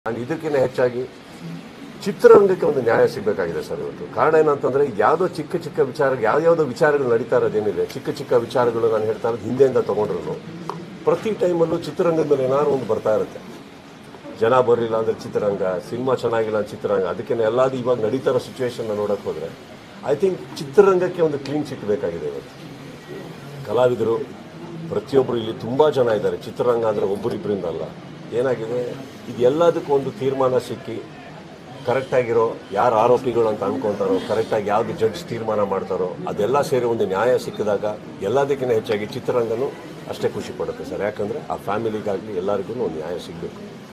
and ಇದಕ್ಕಿಂತ ಹೆಚ್ಚಾಗಿ ಚಿತ್ರರಂಗಕ್ಕೆ ಒಂದು ನ್ಯಾಯ ಸಿಗಬೇಕಾಗಿದೆ ಸರ್ ಇವತ್ತು ಕಾರಣ ಏನಂತಂದ್ರೆ ಯಾವುದೋ ಚಿಕ್ಕ ಚಿಕ್ಕ ವಿಚಾರ ಯಾವ್ಯಾವುದೋ ವಿಚಾರಗಳು ನಡೀತಾ ಇರೋದೇನಿದೆ ಚಿಕ್ಕ ಚಿಕ್ಕ ವಿಚಾರಗಳು ನಾನು ಹೇಳ್ತಾ ಇರೋದು ಹಿಂದೆಯಿಂದ ತಗೊಂಡ್ರು ಪ್ರತಿ ಟೈಮಲ್ಲೂ ಚಿತ್ರರಂಗದ ಮೇಲೆ ಏನಾದ್ರು ಒಂದು ಬರ್ತಾ ಇರುತ್ತೆ ಜನ ಬರಲಿಲ್ಲ ಅಂದ್ರೆ ಚಿತ್ರರಂಗ ಸಿನಿಮಾ ಚೆನ್ನಾಗಿಲ್ಲ ಅಂದ್ರೆ ಚಿತ್ರರಂಗ ಅದಕ್ಕೆ ಎಲ್ಲಾದು ಇವಾಗ ನಡೀತಾ ಇರೋ ಸಿಚುವೇಶನ್ ನೋಡಕ್ ಹೋದ್ರೆ ಐ ಥಿಂಕ್ ಚಿತ್ರರಂಗಕ್ಕೆ ಒಂದು ಕ್ಲೀನ್ ಸಿಕ್ಕಬೇಕಾಗಿದೆ ಇವತ್ತು ಕಲಾವಿದರು ಪ್ರತಿಯೊಬ್ಬರು ಇಲ್ಲಿ ತುಂಬ ಜನ ಇದ್ದಾರೆ ಚಿತ್ರರಂಗ ಅಂದರೆ ಒಬ್ಬರಿಬ್ಬರಿಂದ ಅಲ್ಲ ಏನಾಗಿದೆ ಇದು ಎಲ್ಲದಕ್ಕೂ ಒಂದು ತೀರ್ಮಾನ ಸಿಕ್ಕಿ ಕರೆಕ್ಟಾಗಿರೋ ಯಾರು ಆರೋಪಿಗಳು ಅಂತ ಅನ್ಕೊಂತಾರೋ ಕರೆಕ್ಟಾಗಿ ಯಾವ್ದು ಜಡ್ಜ್ ತೀರ್ಮಾನ ಮಾಡ್ತಾರೋ ಅದೆಲ್ಲ ಸೇರಿ ಒಂದು ನ್ಯಾಯ ಸಿಕ್ಕಿದಾಗ ಎಲ್ಲದಕ್ಕಿಂತ ಹೆಚ್ಚಾಗಿ ಚಿತ್ರರಂಗನೂ ಅಷ್ಟೇ ಖುಷಿ ಪಡುತ್ತೆ ಸರ್ ಯಾಕಂದರೆ ಆ ಫ್ಯಾಮಿಲಿಗಾಗಲಿ ಎಲ್ಲರಿಗೂ ಒಂದು ನ್ಯಾಯ ಸಿಗಬೇಕು